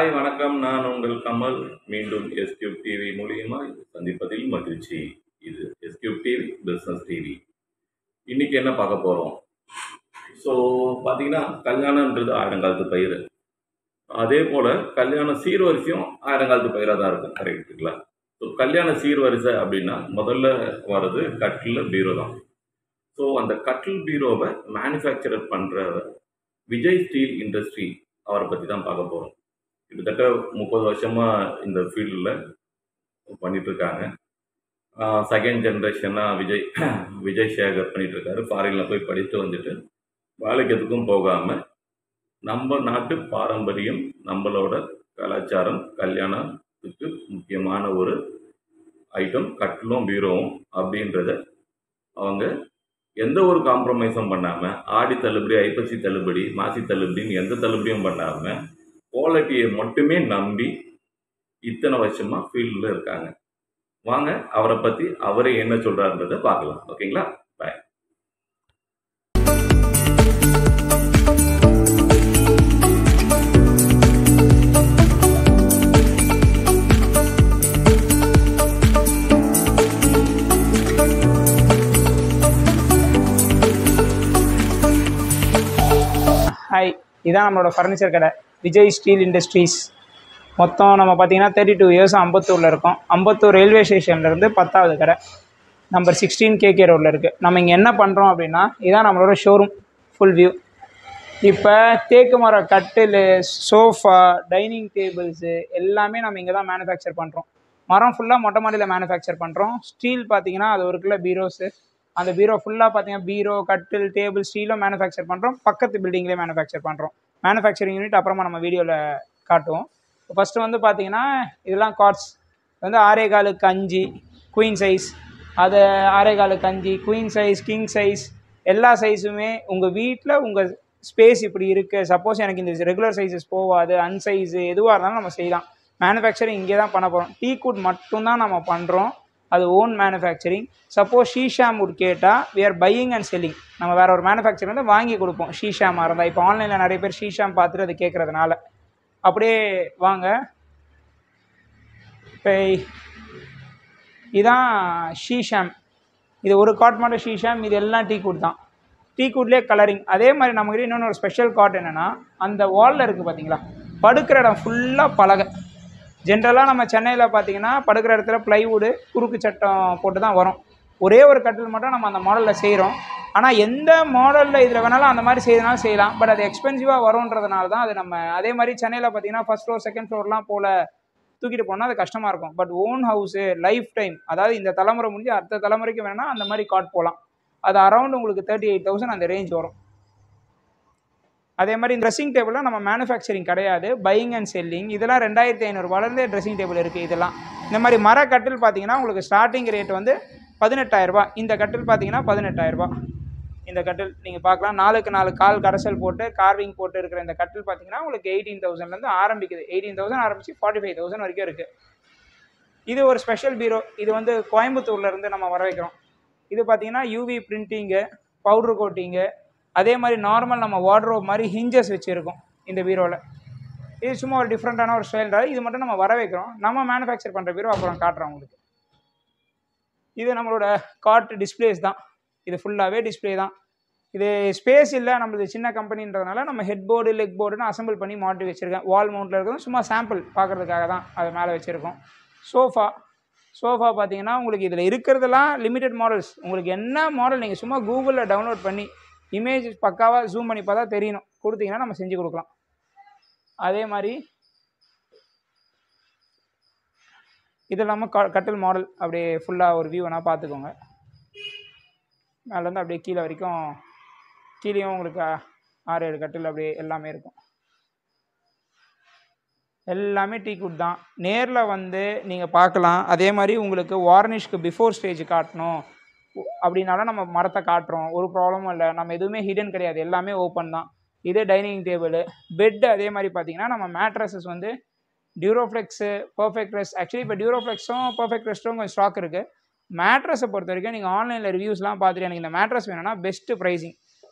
hi வணக்கம் நான் உங்கள் கமல் மீண்டும் எஸ்கியூப் டிவி மூலியமா சந்திப்பதில் மகிழ்ச்சி இது எஸ்கியூப் டிவி பிஸ்னஸ் டிவி இன்னைக்கு என்ன பார்க்க போகிறோம் ஸோ பார்த்தீங்கன்னா கல்யாணன்றது ஆயிரங்காலத்து பயிர் அதே போல் கல்யாண சீர்வரிசையும் ஆயிரங்காலத்து பயிராக தான் இருக்கும் கரெக்டுங்களா ஸோ கல்யாண சீர்வரிசை அப்படின்னா முதல்ல வர்றது கட்டில் பீரோ தான் ஸோ அந்த கட்டில் பீரோவை மேனுஃபேக்சரர் பண்ணுற விஜய் ஸ்டீல் இண்டஸ்ட்ரி அவரை பற்றி தான் பார்க்க போகிறோம் கிட்டத்தட்ட முப்பது வருஷமாக இந்த ஃபீல்டில் பண்ணிகிட்ருக்காங்க செகண்ட் ஜென்ரேஷனாக விஜய் விஜய் சேகர் பண்ணிகிட்ருக்காரு ஃபாரினில் போய் படித்து வந்துட்டு வேலைக்கு எதுக்கும் போகாமல் நம்ம நாட்டு பாரம்பரியம் நம்மளோட கலாச்சாரம் கல்யாணத்துக்கு முக்கியமான ஒரு ஐட்டம் கட்டிலும் பீரோவும் அப்படின்றத அவங்க எந்த ஒரு காம்ப்ரமைஸும் பண்ணாமல் ஆடி தள்ளுபடி ஐப்பசி தள்ளுபடி மாசி தள்ளுபடின்னு எந்த தள்ளுபடியும் பண்ணாமல் குவாலிட்டியை மட்டுமே நம்பி இத்தனை வருஷமாக ஃபீல்டில் இருக்காங்க வாங்க அவரை பற்றி அவரே என்ன சொல்கிறாருன்றதை பார்க்கலாம் ஓகேங்களா பாய் ஹாய் இதான் நம்மளோட ஃபர்னிச்சர் கடை விஜய் ஸ்டீல் இண்டஸ்ட்ரீஸ் மொத்தம் நம்ம பார்த்தீங்கன்னா தேர்ட்டி டூ இயர்ஸ் அம்பத்தூரில் இருக்கோம் அம்பத்தூர் ரயில்வே ஸ்டேஷன்லேருந்து பத்தாவது கடை நம்பர் சிக்ஸ்டீன் கேகே ரோடில் இருக்குது நம்ம இங்கே என்ன பண்ணுறோம் அப்படின்னா இதான் நம்மளோட ஷோரூம் ஃபுல் வியூ இப்போ தேக்கு மர கட்டில் சோஃபா டைனிங் டேபிள்ஸு எல்லாமே நம்ம இங்கே தான் மேனுஃபேக்சர் பண்ணுறோம் மரம் ஃபுல்லாக மொட்டை மாடியில் மேனுஃபேக்சர் பண்ணுறோம் ஸ்டீல் பார்த்தீங்கன்னா அது ஒரு கிலோ பீரோஸு அந்த பீரோ ஃபுல்லாக பார்த்தீங்கன்னா பீரோ கட்டில் டேபிள் ஸ்டீலும் மேனுஃபேக்சர் பண்ணுறோம் பக்கத்து பில்டிங்லேயே மேனுஃபேக்சர் பண்ணுறோம் மேனுஃபேக்சரிங் யூனிட் அப்புறமா நம்ம வீடியோவில் காட்டுவோம் ஃபஸ்ட்டு வந்து பார்த்தீங்கன்னா இதெல்லாம் கார்ட்ஸ் வந்து ஆறே காலுக்கு அஞ்சு குயின் சைஸ் அது ஆறே காலுக்கு அஞ்சு குயின் சைஸ் கிங் சைஸ் எல்லா சைஸுமே உங்கள் வீட்டில் உங்கள் ஸ்பேஸ் இப்படி இருக்குது சப்போஸ் எனக்கு இந்த ரெகுலர் சைஸஸ் போகாது அன்சைஸு எதுவாக இருந்தாலும் நம்ம செய்யலாம் மேனுஃபேக்சரிங் இங்கே தான் பண்ண போகிறோம் டீ குட் மட்டும்தான் நம்ம பண்ணுறோம் அது own manufacturing suppose sheesham wood கேட்டால் we are buying and selling நம்ம வேற ஒரு மேனுஃபேக்சர் வந்து வாங்கி கொடுப்போம் ஷீஷாமாக இருந்தால் இப்போ ஆன்லைனில் நிறைய பேர் ஷீஷாம் பார்த்துட்டு அது கேட்குறதுனால அப்படியே வாங்க இப்போ இதான் ஷீஷாம் இது ஒரு காட் மட்டும் ஷீஷாம் இது எல்லாம் டீ குட் தான் டீ குட்லேயே கலரிங் அதே மாதிரி நம்மகிட்ட இன்னொன்று ஒரு ஸ்பெஷல் காட் என்னென்னா அந்த வாலில் இருக்குது பார்த்தீங்களா படுக்கிற இடம் ஃபுல்லாக பலகை ஜென்ரலாக நம்ம சென்னையில் பார்த்தீங்கன்னா படுக்கிற இடத்துல ப்ளைவுடு குறுக்கு சட்டம் போட்டு தான் வரும் ஒரே ஒரு கட்டில் மட்டும் நம்ம அந்த மாடலில் செய்கிறோம் ஆனால் எந்த மாடலில் இதில் வேணாலும் அந்த மாதிரி செய்யறதுனாலும் செய்யலாம் பட் அது எக்ஸ்பென்சிவாக வரும்ன்றதுனால தான் அது நம்ம அதே மாதிரி சென்னையில் பார்த்தீங்கன்னா ஃபஸ்ட் ஃப்ளோர் செகண்ட் ஃப்ளோர்லாம் போல் தூக்கிட்டு போனால் அது கஷ்டமாக இருக்கும் but own house life time அதாவது இந்த தலைமுறை முடிஞ்சு அடுத்த தலைமுறைக்கு வேணால் அந்த மாதிரி காட் போகலாம் அது அரௌண்ட் உங்களுக்கு தேர்ட்டி எயிட் தௌசண்ட் அந்த ரேஞ்ச் வரும் அதே மாதிரி ட்ரெஸ்ஸிங் டேபிளில் நம்ம மேனுஃபேக்சரிங் கிடையாது பையிங் அண்ட் செல்லிங் இதெல்லாம் ரெண்டாயிரத்தி ஐநூறுரூவாலேருந்தே ட்ரெஸ்ஸிங் டேபிள் இருக்குது இதெல்லாம் இந்த மாதிரி மர கட்டில் பார்த்தீங்கன்னா உங்களுக்கு ஸ்டார்டிங் ரேட் வந்து பதினெட்டாயிரரூபா இந்த கட்டில் பார்த்தீங்கன்னா பதினெட்டாயிரரூபா இந்த கட்டில் நீங்கள் பார்க்கலாம் நாலுக்கு நாலு கால் கரைசல் போட்டு கார்விங் போட்டு இருக்கிற இந்த கட்டில் பார்த்தீங்கன்னா உங்களுக்கு எயிட்டீன் தௌசண்ட்லேருந்து ஆரம்பிக்குது எயிட்டீன் தௌசண்ட் ஆரம்பிச்சு ஃபார்ட்டி ஃபைவ் தௌசண்ட் வரைக்கும் இருக்குது இது ஒரு ஸ்பெஷல் பீரோ இது வந்து கோயம்புத்தூர்லேருந்து நம்ம வர வைக்கிறோம் இது பார்த்தீங்கன்னா யூவி பிரிண்டிங்கு பவுட்ரு கோட்டிங்கு அதே மாதிரி நார்மல் நம்ம வார்ட்ரோப் மாதிரி ஹிஞ்சஸ் வச்சுருக்கோம் இந்த பீரோவில் இது சும்மா ஒரு டிஃப்ரெண்ட்டான ஒரு ஸ்டைல் இது மட்டும் நம்ம வர வைக்கிறோம் நம்ம மேனுஃபேக்சர் பண்ணுற பீரோ அப்புறம் காட்டுறோம் உங்களுக்கு இது நம்மளோட காட் டிஸ்பிளேஸ் தான் இது ஃபுல்லாகவே டிஸ்பிளே தான் இது ஸ்பேஸ் இல்லை நம்மளுக்கு சின்ன கம்பெனின்றதுனால நம்ம ஹெட் போர்டு லெக் போர்டுன்னு அசம்பிள் பண்ணி மாட்டி வச்சுருக்கேன் வால் மவுண்ட்டில் இருக்கிறது சும்மா சாம்பிள் பார்க்குறதுக்காக தான் அது மேலே வச்சுருக்கோம் சோஃபா சோஃபா பார்த்தீங்கன்னா உங்களுக்கு இதில் இருக்கிறதெல்லாம் லிமிடெட் மாடல்ஸ் உங்களுக்கு என்ன மாடல் நீங்கள் சும்மா கூகுளில் டவுன்லோட் பண்ணி இமேஜ் பக்காவாக ஜூம் பண்ணி பார்த்தா தெரியணும் கொடுத்தீங்கன்னா நம்ம செஞ்சு கொடுக்கலாம் அதே மாதிரி இது இல்லாமல் க கட்டில் மாடல் அப்படியே ஃபுல்லாக ஒரு வியூ வேணால் பார்த்துக்கோங்க மேலேருந்து அப்படியே கீழே வரைக்கும் கீழேயும் உங்களுக்கு ஆறு ஏழு கட்டில் அப்படியே எல்லாமே இருக்கும் எல்லாமே டீ குட் தான் நேரில் வந்து நீங்கள் பார்க்கலாம் அதே மாதிரி உங்களுக்கு வார்னிஷ்க்கு பிஃபோர் ஸ்டேஜ் காட்டணும் அப்படின்னாலும் நம்ம மரத்தை காட்டுறோம் ஒரு ப்ராப்ளமும் இல்லை நம்ம எதுவுமே ஹிடன் கிடையாது எல்லாமே ஓப்பன் தான் இதே டைனிங் டேபிள் பெட்டு அதே மாதிரி பார்த்தீங்கன்னா நம்ம மேட்ரஸஸ் வந்து டியூரோஃப்ளெக்ஸு பர்ஃபெக்ட் ரெஸ்ட் ஆக்சுவலி இப்போ டியூரோஃப்ளெக்ஸும் பர்ஃபெக்ட் ரெஸ்ட்டும் கொஞ்சம் ஸ்டாக் இருக்குது மேட்ரஸை பொறுத்த வரைக்கும் நீங்கள் ஆன்லைனில் ரிவ்யூஸ்லாம் பார்த்துட்டு எனக்கு இந்த மேட்ரஸ் வேணும்னா பெஸ்ட்டு ப்ரைஸிங்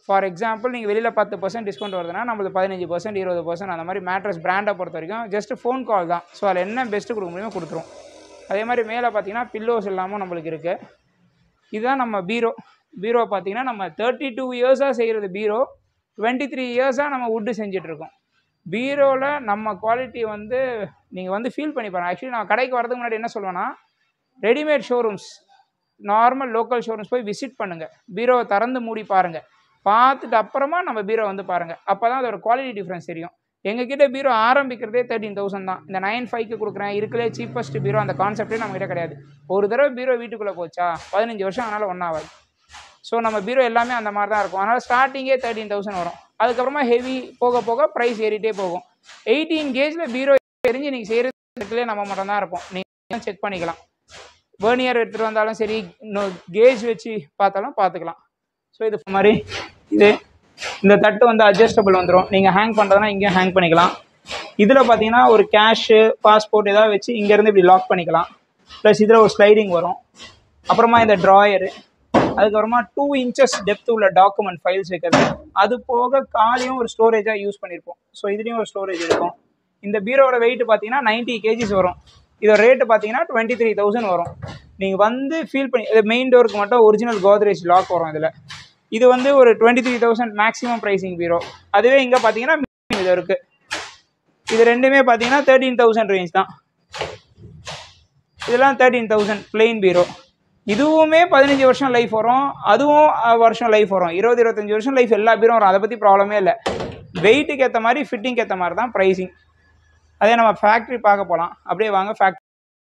ஃபார் எக்ஸாம்பிள் நீங்கள் வெளியில் பத்து பர்சன்ட் டிஸ்கவுண்ட் வருதுன்னா நம்மளுக்கு பதினஞ்சு பர்சன்ட் இருபது பர்சன்ட் அந்த மாதிரி மேட்ரஸ் பிராண்டை பொறுத்த வரைக்கும் ஜஸ்ட் ஃபோன் கால் தான் ஸோ அதில் என்ன பெஸ்ட்டு கொடுக்க முடியுமோ கொடுத்துரும் அதே மாதிரி மேலே பார்த்தீங்கன்னா பில்லோஸ் இல்லாமல் நம்மளுக்கு இருக்குது இதுதான் நம்ம பீரோ பீரோ பார்த்தீங்கன்னா நம்ம தேர்ட்டி டூ இயர்ஸாக செய்கிறது பீரோ டுவெண்ட்டி த்ரீ இயர்ஸாக நம்ம வுட்டு செஞ்சிட்ருக்கோம் பீரோவில் நம்ம குவாலிட்டி வந்து நீங்கள் வந்து ஃபீல் பண்ணி பாருங்கள் ஆக்சுவலி நான் கடைக்கு வரதுக்கு முன்னாடி என்ன சொல்லுவேன்னா readymade showrooms normal local showrooms போய் விசிட் பண்ணுங்கள் பீரோவை திறந்து மூடி பாருங்கள் பார்த்துட்டு அப்புறமா நம்ம பீரோ வந்து பாருங்கள் அப்போ தான் அதோட குவாலிட்டி டிஃப்ரென்ஸ் தெரியும் எங்ககிட்ட பீரோ ஆரம்பிக்கிறதே தேர்ட்டின் தௌசண்ட் தான் இந்த நைன் ஃபைவ்க்கு கொடுக்குறேன் இருக்கலே சீப்பஸ்ட் பீரோ அந்த கான்செப்டே நம்மகிட்ட கிடையாது ஒரு தடவை பீரோ வீட்டுக்குள்ளே போச்சா பதினஞ்சு வருஷம் அதனால் ஒன்றாகாது ஸோ நம்ம பீரோ எல்லாமே அந்த மாதிரி தான் இருக்கும் அதனால் ஸ்டார்டிங்கே தேர்ட்டின் தௌசண்ட் வரும் அதுக்கப்புறமா ஹெவி போக போக ப்ரைஸ் ஏறிட்டே போகும் எயிட்டீன் கேஜில் பீரோ தெரிஞ்சு நீங்கள் செய்கிறதுலேயே நம்ம மட்டும் தான் இருப்போம் நீங்கள் செக் பண்ணிக்கலாம் வேர்னியர் எடுத்துகிட்டு வந்தாலும் சரி இன்னும் கேஜ் வச்சு பார்த்தாலும் பார்த்துக்கலாம் ஸோ இது மாதிரி இது இந்த தட்டு வந்து அட்ஜஸ்டபிள் வந்துடும் நீங்கள் ஹேங் பண்ணுறதுனா இங்கேயும் ஹேங் பண்ணிக்கலாம் இதில் பார்த்தீங்கன்னா ஒரு கேஷு பாஸ்போர்ட் ஏதாவது வச்சு இங்கேருந்து இப்படி லாக் பண்ணிக்கலாம் ப்ளஸ் இதில் ஒரு ஸ்லைடிங் வரும் அப்புறமா இந்த ட்ராயரு அதுக்கப்புறமா டூ இன்ச்சஸ் டெப்த் உள்ள டாக்குமெண்ட் ஃபைல்ஸ் வைக்கிறது அது போக காலையும் ஒரு ஸ்டோரேஜாக யூஸ் பண்ணியிருப்போம் ஸோ இதுலேயும் ஒரு ஸ்டோரேஜ் இருக்கும் இந்த பீரோட வெயிட் பார்த்தீங்கன்னா நைன்ட்டி கேஜிஸ் வரும் இதோட ரேட்டு பார்த்தீங்கன்னா டுவெண்ட்டி த்ரீ தௌசண்ட் வரும் நீங்கள் வந்து ஃபீல் பண்ணி இது மெயின் டோருக்கு மட்டும் ஒரிஜினல் கோத்ரேஜ் லாக் வரும் இதில் இது வந்து ஒரு twenty three thousand maximum pricing bureau அதுவே இங்கே பார்த்தீங்கன்னா இது இருக்குது இது ரெண்டுமே பார்த்தீங்கன்னா தேர்ட்டீன் தௌசண்ட் ரேஞ்ச் தான் இதெல்லாம் தேர்ட்டீன் தௌசண்ட் பிளெயின் பீரோ இதுவுமே பதினஞ்சு வருஷம் லைஃப் வரும் அதுவும் அஹ், வருஷம் லைஃப் வரும் இருபது இருபத்தஞ்சு வருஷம் லைஃப் எல்லா பீரும் வரும் அதை பற்றி ப்ராப்ளமே இல்லை வெயிட்டுக்கு ஏற்ற மாதிரி ஃபிட்டிங்க்கு ஏற்ற மாதிரி தான் ப்ரைஸிங் அதே நம்ம ஃபேக்ட்ரி பார்க்க போகலாம் அப்படியே வாங்க ஃபேக்ட்ரி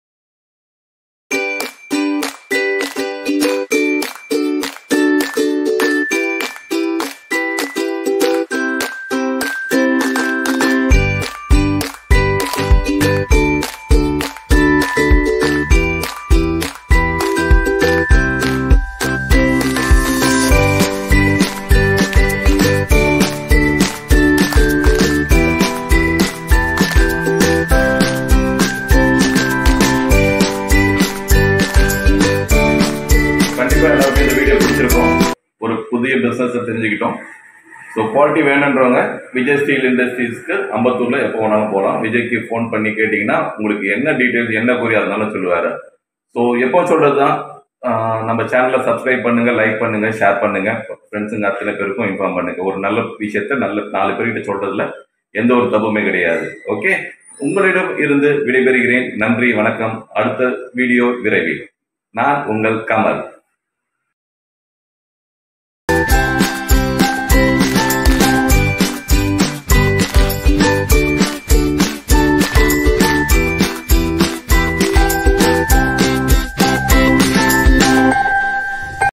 கண்டிப்பா எல்லாருக்கும் இந்த வீடியோ பிடிச்சிருக்கும் ஒரு புதிய பிசினஸ் தெரிஞ்சுக்கிட்டோம் ஸோ குவாலிட்டி வேணுன்றவங்க விஜய் ஸ்டீல் இண்டஸ்ட்ரீஸ்க்கு அம்பத்தூர்ல எப்போ வேணாலும் போகலாம் விஜய்க்கு ஃபோன் பண்ணி கேட்டிங்கன்னா உங்களுக்கு என்ன டீட்டெயில்ஸ் என்ன கொரியா இருந்தாலும் சொல்லுவாரு ஸோ எப்போ சொல்றது தான் நம்ம சேனலை சப்ஸ்கிரைப் பண்ணுங்க லைக் பண்ணுங்க ஷேர் பண்ணுங்க ஃப்ரெண்ட்ஸுங்க அத்தனை பேருக்கும் இன்ஃபார்ம் பண்ணுங்க ஒரு நல்ல விஷயத்த நல்ல நாலு பேர்கிட்ட சொல்றதுல எந்த ஒரு தப்புமே கிடையாது ஓகே உங்களிடம் இருந்து விடைபெறுகிறேன் நன்றி வணக்கம் அடுத்த வீடியோ விரைவில் நான் உங்கள் கமல்